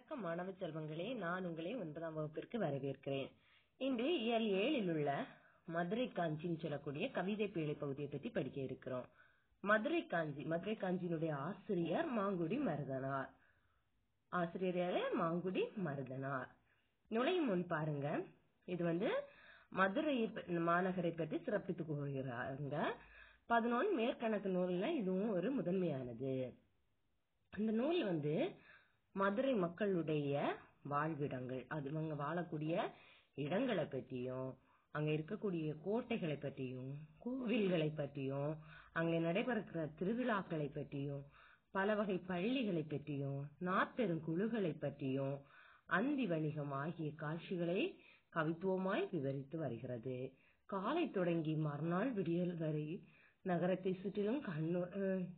வணக்கம் மாணவ செல்வங்களே நான் உங்களை ஒன்பதாம் வகுப்பிற்கு வரவேற்கிறேன் இன்று இயல் ஏழில் உள்ள மதுரை காஞ்சின்னு சொல்லக்கூடிய கவிதை பேழை பகுதியை பத்தி படிக்க இருக்கிறோம் மதுரை காஞ்சி மதுரை காஞ்சியினுடைய ஆசிரியர் மாங்குடி மருதனார் ஆசிரியர் யாரு மாங்குடி மருதனார் நுழையும் முன் பாருங்க இது வந்து மதுரை மாநகரை பற்றி சிறப்பித்து கூறுகிறாங்க பதினொன்று மேற்கணக்கு நூல்ல இதுவும் ஒரு முதன்மையானது அந்த நூல் வந்து மதுரை மக்களுடைய வாழ்விடங்கள் அது அவங்க வாழக்கூடிய இடங்களை பற்றியும் அங்க இருக்கக்கூடிய கோட்டைகளை பற்றியும் கோவில்களை பற்றியும் அங்க நடைபெறுகிற திருவிழாக்களை பற்றியும் பல வகை பள்ளிகளை பற்றியும் நாற்பெருங்குழுக்களை பற்றியும் அந்தி வணிகம் ஆகிய காட்சிகளை கவித்துவமாய் விவரித்து வருகிறது காலை தொடங்கி மறுநாள் விடியல் வரை நகரத்தை சுற்றிலும் கண்ணுற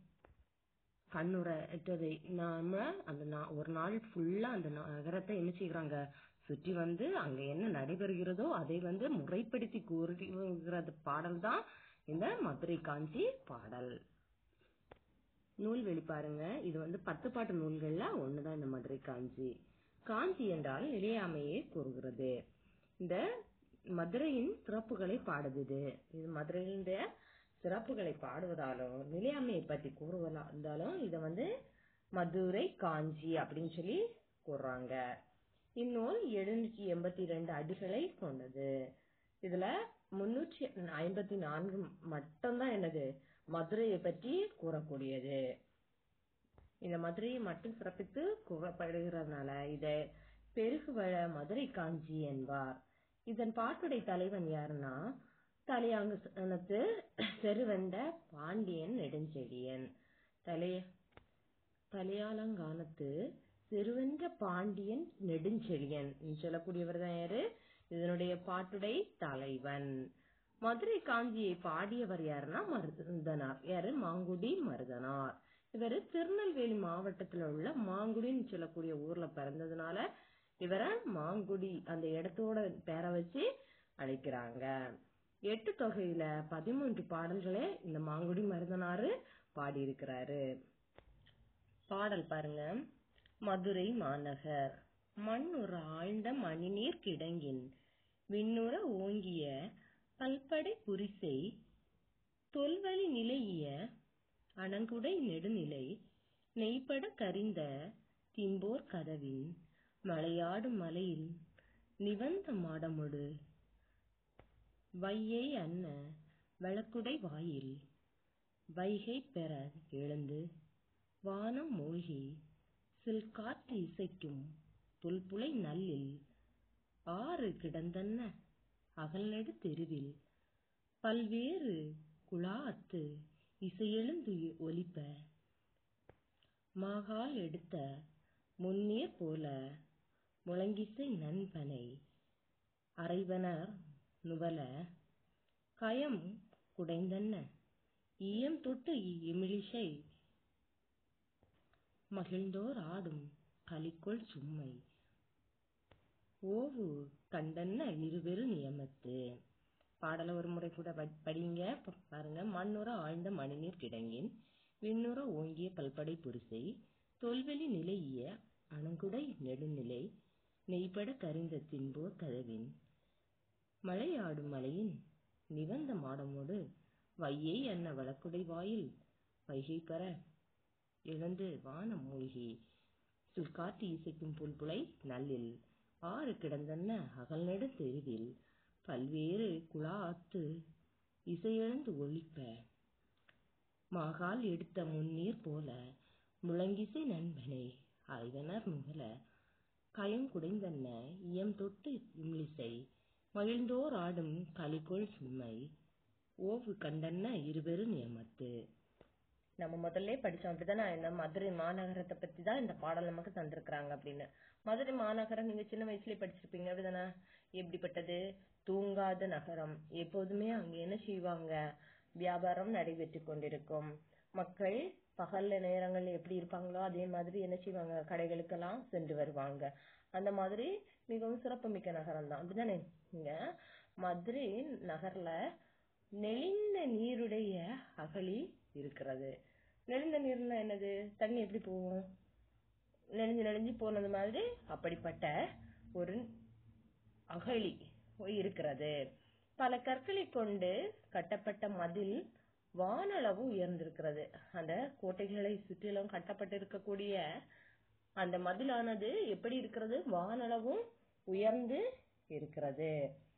கண்ணுறட்டதை நாம அந்த ஒரு நாள் ஃபுல்லா அந்த நகரத்தை என்ன செய்யறாங்க சுற்றி வந்து அங்க என்ன நடைபெறுகிறதோ அதை வந்து முறைப்படுத்தி கூறுகிறது பாடல் தான் இந்த மதுரை காஞ்சி பாடல் நூல் வெளிப்பாருங்க இது வந்து பத்து பாட்டு நூல்கள்ல ஒண்ணுதான் இந்த மதுரை காஞ்சி காஞ்சி என்றால் நிலையாமையை கூறுகிறது இந்த மதுரையின் சிறப்புகளை பாடுது இது இது மதுரையினுடைய சிறப்புகளை பாடுவதாலும் நிலையாமையை பற்றி கூறுவதா இருந்தாலும் இத வந்து மதுரை காஞ்சி அப்படின்னு சொல்லி கூறுறாங்க இந்நூல் எழுநூற்றி எண்பத்தி ரெண்டு அடிகளை கொண்டது இதுல முன்னூற்றி ஐம்பத்தி நான்கு மட்டும்தான் என்னது மதுரையை பற்றி கூறக்கூடியது இந்த மதுரையை மட்டும் சிறப்பித்து கூறப்படுகிறதுனால இத பெருகுவழ மதுரை காஞ்சி என்பார் இதன் பாட்டுடை தலைவன் யாருன்னா தலையாங்கத்து செருவண்ட பாண்டியன் நெடுஞ்செழியன் தலைய தலையாலங்கானத்து செருவென்ற பாண்டியன் நெடுஞ்செழியன் சொல்லக்கூடியவர் தான் யாரு இதனுடைய பாட்டுடை தலைவன் மதுரை காஞ்சியை பாடியவர் யாருன்னா மருதனார் யாரு மாங்குடி மருதனார் இவர் திருநெல்வேலி மாவட்டத்துல உள்ள மாங்குடின்னு சொல்லக்கூடிய ஊர்ல பிறந்ததுனால இவரை மாங்குடி அந்த இடத்தோட பேரை வச்சு அழைக்கிறாங்க எட்டு தொகையில பதிமூன்று பாடல்களே இந்த மாங்குடி மருதனாரு பாடியிருக்கிறாரு பாடல் பாருங்க மதுரை மாநகர் மண்ணுற ஆழ்ந்த மணிநீர் கிடங்கின் விண்ணுற ஓங்கிய பல்படை புரிசை தொல்வழி நிலையிய அணங்குடை நெடுநிலை நெய்பட கரிந்த திம்போர் கதவின் மலையாடும் மலையில் நிவந்த மாடமொடு வையை அன்ன வழக்குடை வாயில் வைகை பெற எழுந்து வானம் மூழ்கி சில்காற்று இசைக்கும் புல்புலை நல்லில் ஆறு கிடந்தன்ன அகல்நெடு தெருவில் பல்வேறு குழாத்து இசையெழுந்து ஒலிப்ப மாகால் எடுத்த முன்னீர் போல முழங்கிசை நண்பனை அரைவனர் நுவல கயம் குடைந்தன்ன ஈயம் தொட்டு இமிழிசை மகிழ்ந்தோர் ஆடும் கலிக்கொள் சும்மை ஓவு கண்டன்ன இருவெரு நியமத்து பாடல ஒரு முறை கூட படிங்க பாருங்க மண்ணுற ஆழ்ந்த மணிநீர் கிடங்கின் விண்ணுற ஓங்கிய பல்படை புரிசை தொல்வெளி நிலையிய அணங்குடை நெடுநிலை நெய்பட கரிந்த தின்போர் கதவின் மழையாடும் மலையின் நிவந்த மாடமோடு வையை அன்ன வழக்குடை வாயில் வைகை பெற எழுந்து வானம் மூழ்கி சுல்காட்டி இசைக்கும் புல்புலை நல்லில் ஆறு கிடந்தன்ன அகல்நெடு தெருவில் பல்வேறு குழாத்து இசையெழுந்து ஒழிப்ப மாகால் எடுத்த முன்னீர் போல முழங்கிசை நண்பனை ஆய்வனர் முகல கயம் குடைந்தன்ன இயம் தொட்டு இம்லிசை மகிழ்ந்தோர் ஆடும் கலிகோள் சும்மை ஓவு கண்டன்ன இருபெரு நியமத்து நம்ம முதல்ல படிச்சோம் அப்படிதானே இந்த மதுரை மாநகரத்தை பத்தி தான் இந்த பாடல் நமக்கு தந்திருக்கிறாங்க அப்படின்னு மதுரை மாநகரம் நீங்க சின்ன வயசுலயே படிச்சிருப்பீங்க அப்படிதானே எப்படிப்பட்டது தூங்காத நகரம் எப்போதுமே அங்க என்ன செய்வாங்க வியாபாரம் நடைபெற்று கொண்டிருக்கும் மக்கள் பகல்ல நேரங்கள் எப்படி இருப்பாங்களோ அதே மாதிரி என்ன செய்வாங்க கடைகளுக்கெல்லாம் சென்று வருவாங்க அந்த மாதிரி மிகவும் சிறப்புமிக்க நகரம் தான் அப்படிதானே இங்க மதுரை நகர்ல நெளிந்த நீருடைய அகழி இருக்கிறது நெளிந்த நீர்னா என்னது தண்ணி எப்படி போகும் நெளிஞ்சு நெளிஞ்சு போனது மாதிரி அப்படிப்பட்ட ஒரு அகழி இருக்கிறது பல கற்களை கொண்டு கட்டப்பட்ட மதில் வானளவு உயர்ந்திருக்கிறது அந்த கோட்டைகளை சுற்றிலும் கட்டப்பட்டிருக்கக்கூடிய அந்த மதிலானது எப்படி இருக்கிறது வானளவும் உயர்ந்து இருக்கிறது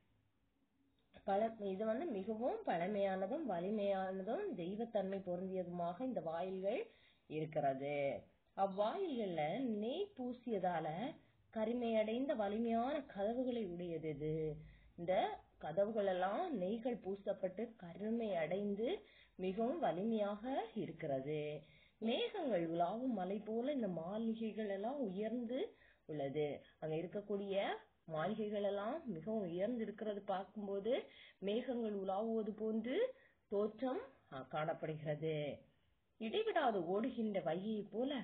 பல இது வந்து மிகவும் பழமையானதும் வலிமையானதும் தெய்வத்தன்மை பொருந்தியதுமாக இந்த வாயில்கள் இருக்கிறது அவ்வாயில்கள்ல நெய் பூசியதால கரிமையடைந்த வலிமையான கதவுகளை உடையது இது இந்த கதவுகள் எல்லாம் நெய்கள் பூசப்பட்டு கருமை அடைந்து மிகவும் வலிமையாக இருக்கிறது மேகங்கள் உலாவும் மலை போல இந்த மாளிகைகள் எல்லாம் உயர்ந்து உள்ளது அங்க இருக்கக்கூடிய மாளிகைகள் எல்லாம் மிகவும் உயர்ந்து இருக்கிறது பார்க்கும்போது மேகங்கள் உலாவுவது போன்று தோற்றம் அஹ், காணப்படுகிறது இடைவிடாது ஓடுகின்ற வையை போல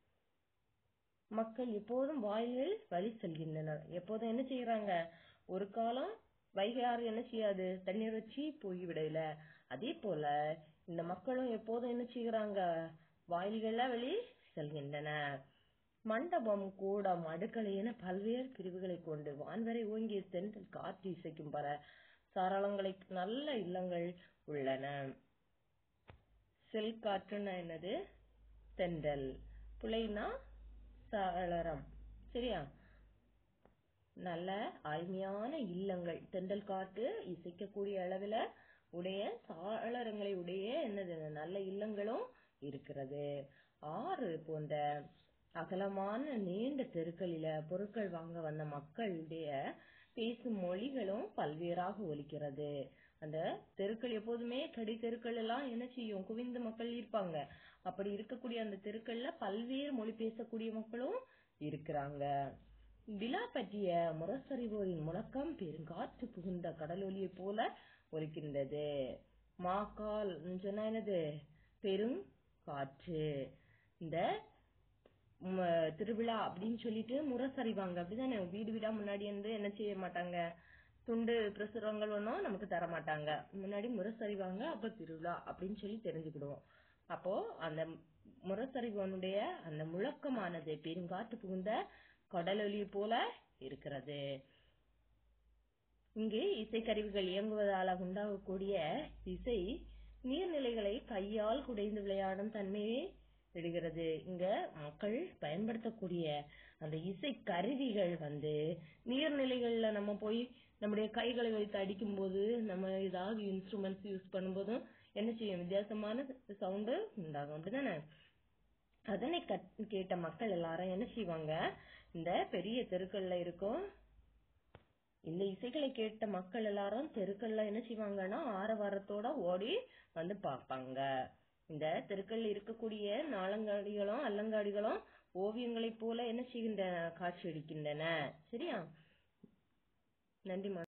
மக்கள் எப்போதும் வாயில் வழி செல்கின்றனர் எப்போதும் என்ன செய்யறாங்க ஒரு காலம் வைகையாறு என்ன செய்யாது தண்ணீர் வச்சு போய்விடல அதே போல இந்த மக்களும் எப்போதும் என்ன செய்யறாங்க வாயில்கள்ல வெளி செல்கின்றன மண்டபம் கூடம் அடுக்களை என பல்வேறு பிரிவுகளை கொண்டு வான்வரை ஓங்கிய தென்றல் காற்று இசைக்கும் பல சரளங்களை நல்ல இல்லங்கள் உள்ளன செல் காற்றுன்னா என்னது தென்றல் புலைனா சலரம் சரியா நல்ல அருமையான இல்லங்கள் தென்றல் காற்று இசைக்கக்கூடிய அளவுல உடைய சாளரங்களை உடைய என்னது நல்ல இல்லங்களும் இருக்கிறது ஆறு போன்ற அகலமான நீண்ட தெருக்களில பொருட்கள் வாங்க வந்த மக்களுடைய பேசும் மொழிகளும் பல்வேறாக ஒலிக்கிறது அந்த தெருக்கள் எப்போதுமே கடை தெருக்கள் எல்லாம் என்ன செய்யும் குவிந்த மக்கள் இருப்பாங்க அப்படி இருக்கக்கூடிய அந்த தெருக்கள்ல பல்வேறு மொழி பேசக்கூடிய மக்களும் இருக்கிறாங்க விழா பற்றிய முரசறிவோரின் முழக்கம் பெருங்காற்று புகுந்த கடலொலியை போல ஒலிக்கின்றது மாக்கால் சொன்னா என்னது பெரும் காற்று இந்த ம, திருவிழா அப்படின்னு சொல்லிட்டு முரசறிவாங்க அப்படிதானே வீடு வீடா முன்னாடி வந்து என்ன செய்ய மாட்டாங்க துண்டு பிரசுரங்கள் ஒன்றும் நமக்கு தர மாட்டாங்க முன்னாடி முரசறிவாங்க அப்ப திருவிழா அப்படின்னு சொல்லி தெரிஞ்சுக்கிடுவோம் அப்போ அந்த முரசறிவனுடைய அந்த முழக்கமானது பெருங்காற்று புகுந்த கடலொலி போல இருக்கிறது இங்கு இசைக்கருவிகள் இயங்குவதால உண்டாகக்கூடிய இசை நீர்நிலைகளை கையால் குடைந்து விளையாடும் தன்மையை விடுகிறது இங்க மக்கள் பயன்படுத்தக்கூடிய அந்த இசை கருவிகள் வந்து நீர்நிலைகள்ல நம்ம போய் நம்முடைய கைகளை வைத்து அடிக்கும் போது நம்ம ஏதாவது இன்ஸ்ட்ருமெண்ட்ஸ் யூஸ் பண்ணும்போதும் என்ன செய்யும் வித்தியாசமான சவுண்டு உண்டாகும் அப்படிதானே அதனை கட்- கேட்ட மக்கள் எல்லாரும் என்ன செய்வாங்க இந்த பெரிய தெருக்கள்ல இருக்கும் இந்த இசைகளை கேட்ட மக்கள் எல்லாரும் தெருக்கள்ல என்ன செய்வாங்கன்னா ஆரவாரத்தோட ஓடி வந்து பார்ப்பாங்க இந்த தெருக்கள்ல இருக்கக்கூடிய நாளங்காடிகளும் அல்லங்காடிகளும் ஓவியங்களைப் போல என்ன செய்கின்றன காட்சியளிக்கின்றன சரியா நன்றி